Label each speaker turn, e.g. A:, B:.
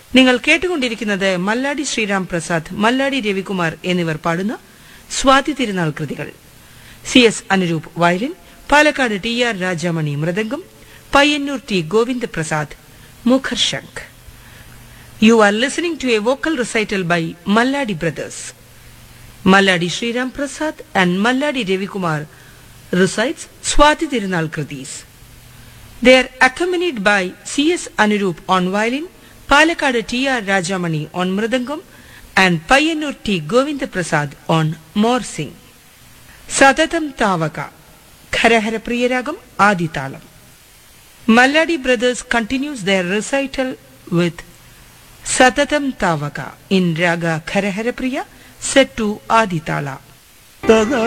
A: നിങ്ങൾ കേട്ടുകൊണ്ടിരിക്കുന്നത് മല്ലാടി ശ്രീറാം പ്രസാദ് മല്ലാടി രവികുമാർ എന്നിവർ പാടുന്ന സ്വാതി തിരുനാൾ കൃതികൾ C S Anuroop violin Palakkad T R Rajamani mridangam Payyanur T Govinda Prasad മുഖർ ശംഖ് you are listening to a vocal recital by Malladi brothers Malladi Sreeram Prasad and Malladi Ravikumar recites Swati Tirunal Kritis. They are accompanied by C.S. Anurup on violin, Palakkad T.R. Rajamani on mridangam, and Payanur T. Govinda Prasad on morsing. Sadatam Tavaka, Kharahara Priyaragam Aditalam. Malladi brothers continues their recital with Satatam Tavaka in Raga Kharahara Priya set to Aditala.
B: തദ